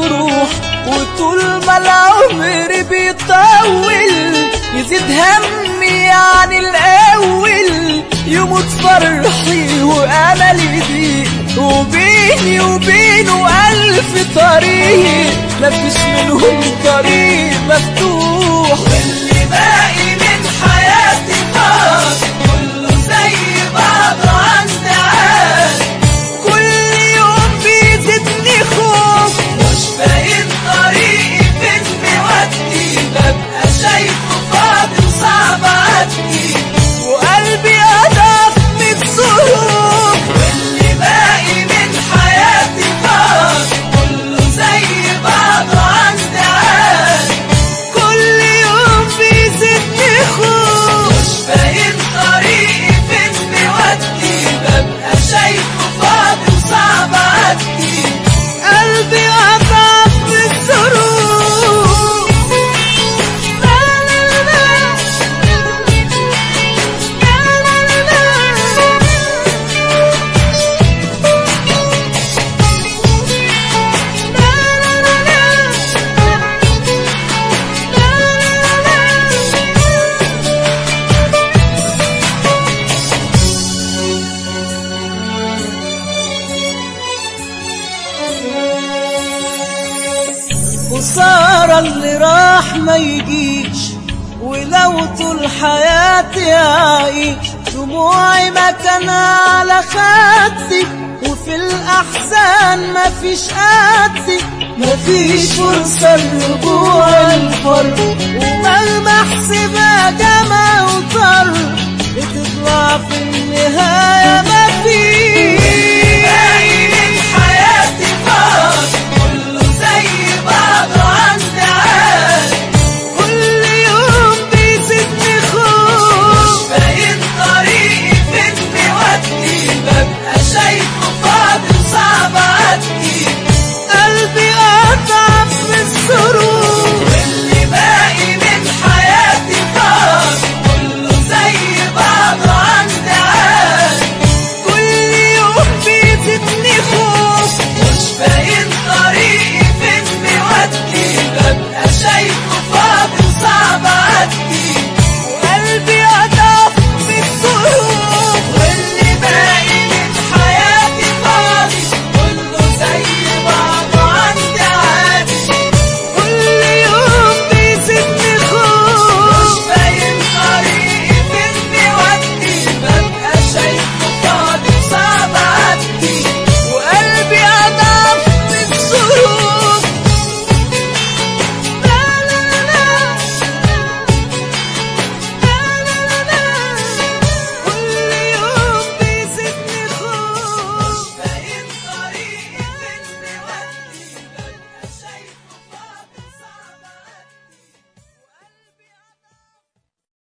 تروح وطول ما العمر بيطول يزيد همي عن الأول يموت فرحي وأملي ضيق وبيني وبينه ألف طريق مفيش منهم طريق مفتوح واللي باقي من حياتي فاضي كله زي بعضه عند عاد كل يوم بيزيدني خوف مش فاهم طريقي فين بيودي ببقى شايفه فاضي وصعب اعدي وقلبي اضعف من الظروف واللي باقي من حياتي فاضي كله زي بعضه عند عاد كل يوم بيزيدني خوف مش فاهم طريقي فين بيودي ببقى شايفه فاضي وصعب اعدي قلبي اضعف من الظروف لا لا لا خسارة اللي راح ما يجيش ولو طول حياتي أعيش دموعي مكانها على خدي وفي الأحزان مفيش قدي مفيش فرصة لرجوع الفرد ومهما احسبها جمع وطر بتطلع في النهاية مفيش